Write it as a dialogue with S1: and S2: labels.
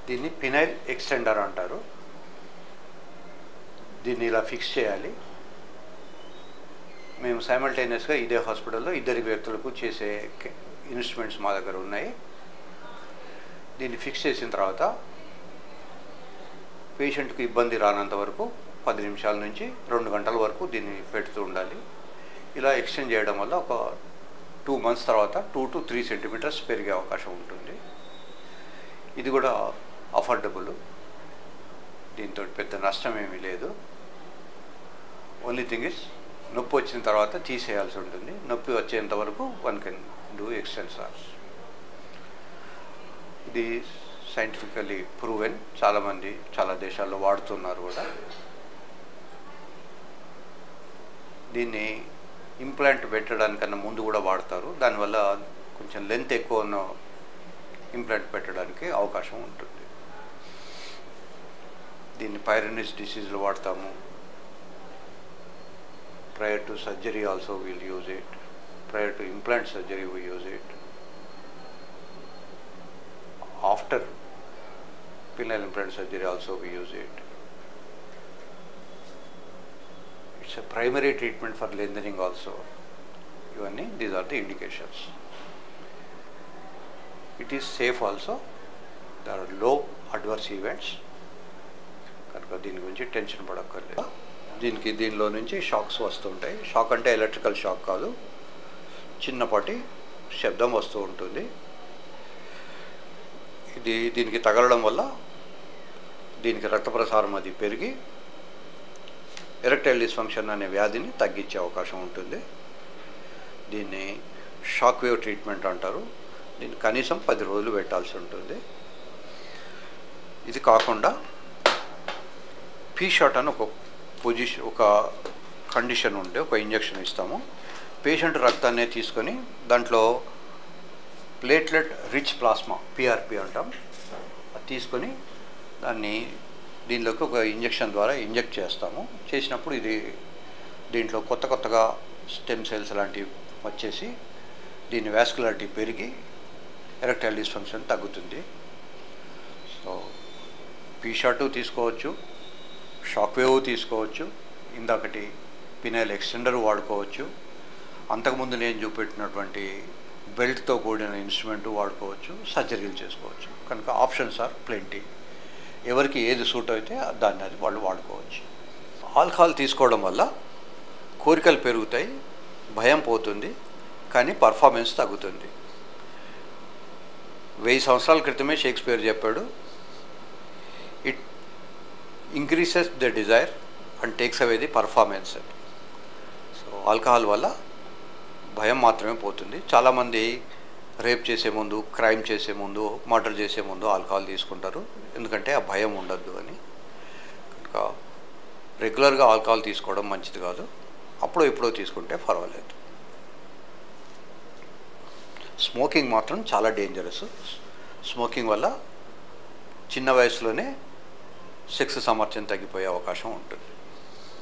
S1: దీన్ని penile extender అంటారు దీన్ని ఇలా ఫిక్స్ చేయాలి మేము సైమల్టేనియస్గా ఇదే హాస్పిటల్లో ఇద్దరి వ్యక్తులకు చేసే ఇన్స్ట్రుమెంట్స్ మా దగ్గర ఉన్నాయి దీన్ని ఫిక్స్ చేసిన తర్వాత పేషెంట్కి ఇబ్బంది రానంత వరకు పది నిమిషాల నుంచి రెండు గంటల వరకు దీన్ని పెడుతూ ఉండాలి ఇలా ఎక్స్టెండ్ చేయడం వల్ల ఒక టూ మంత్స్ తర్వాత టూ టు త్రీ సెంటీమీటర్స్ పెరిగే అవకాశం ఉంటుంది ఇది కూడా అఫోర్డబుల్ దీంతో పెద్ద నష్టం ఏమీ లేదు ఓన్లీ థింగ్ ఇస్ నొప్పి వచ్చిన తర్వాత తీసేయాల్సి ఉంటుంది నొప్పి వచ్చేంత వరకు వన్ కెన్ డూ ఎక్స్టెన్సార్స్ ఇది సైంటిఫికలీ ప్రూవెన్ చాలామంది చాలా దేశాల్లో వాడుతున్నారు కూడా దీన్ని ఇంప్లాంట్ పెట్టడానికన్నా ముందు కూడా వాడతారు దానివల్ల కొంచెం లెంత్ ఎక్కువ ఉన్న ఇంప్లాంట్ పెట్టడానికి అవకాశం ఉంటుంది దీన్ని పైరనిస్ డిసీజ్లో వాడతాము prior to surgery also we'll use it prior to implant surgery we use it after penile implant surgery also we use it it's a primary treatment for lengthening also ఇవన్నీ these are the indications it is safe also there are low adverse events కనుక దీని గురించి tension పడక్కర్లేదు దీనికి దీనిలో నుంచి shocks వస్తుంటాయి shock అంటే electrical shock కాదు చిన్నపాటి శబ్దం వస్తూ ఉంటుంది ఇది దీనికి తగలడం వల్ల దీనికి రక్త ప్రసారం అది పెరిగి ఎరెక్టైల్ డిస్ఫంక్షన్ అనే వ్యాధిని తగ్గించే అవకాశం ఉంటుంది దీన్ని షాక్ వేవ్ ట్రీట్మెంట్ అంటారు దీన్ని కనీసం పది రోజులు పెట్టాల్సి ఉంటుంది ఇది కాకుండా పీ షాట్ అని ఒక పొజిషన్ ఒక కండిషన్ ఉంటే ఒక ఇంజెక్షన్ ఇస్తాము పేషెంట్ రక్తాన్ని తీసుకొని దాంట్లో ప్లేట్లెట్ రిచ్ ప్లాస్మా పిఆర్పి అంటాం అది తీసుకొని దాన్ని దీనిలోకి ఒక ఇంజెక్షన్ ద్వారా ఇంజెక్ట్ చేస్తాము చేసినప్పుడు ఇది దీంట్లో కొత్త కొత్తగా స్టెమ్ సెల్స్ లాంటివి వచ్చేసి దీని వ్యాస్కులారిటీ పెరిగి ఎరెక్టైల్ డిస్ఫంక్షన్ తగ్గుతుంది సో పీ షాటు తీసుకోవచ్చు షాక్ వేవ్ తీసుకోవచ్చు ఇందాకటి పినైల్ ఎక్స్టెండర్ వాడుకోవచ్చు అంతకుముందు నేను చూపెట్టినటువంటి బెల్ట్తో కూడిన ఇన్స్ట్రుమెంట్ వాడుకోవచ్చు సర్జరీలు చేసుకోవచ్చు కనుక ఆప్షన్స్ ఆర్ ప్లెంటీ ఎవరికి ఏది సూట్ అయితే దాన్ని అది వాళ్ళు వాడుకోవచ్చు ఆల్కహాల్ తీసుకోవడం వల్ల కోరికలు పెరుగుతాయి భయం పోతుంది కానీ పర్ఫార్మెన్స్ తగ్గుతుంది వెయ్యి సంవత్సరాల క్రితమే షేక్స్పియర్ చెప్పాడు it increases the desire and takes away the performance so alcohol వల్ల భయం మాత్రమే పోతుంది చాలామంది రేప్ చేసే ముందు క్రైమ్ చేసే ముందు మర్డర్ చేసే ముందు ఆల్కహాల్ తీసుకుంటారు ఎందుకంటే ఆ భయం ఉండద్దు అని కనుక రెగ్యులర్గా ఆల్కహాల్ తీసుకోవడం మంచిది కాదు అప్పుడో ఎప్పుడో తీసుకుంటే పర్వాలేదు స్మోకింగ్ మాత్రం చాలా డేంజరస్ స్మోకింగ్ వల్ల చిన్న వయసులోనే సెక్స్ సామర్థ్యం తగ్గిపోయే అవకాశం ఉంటుంది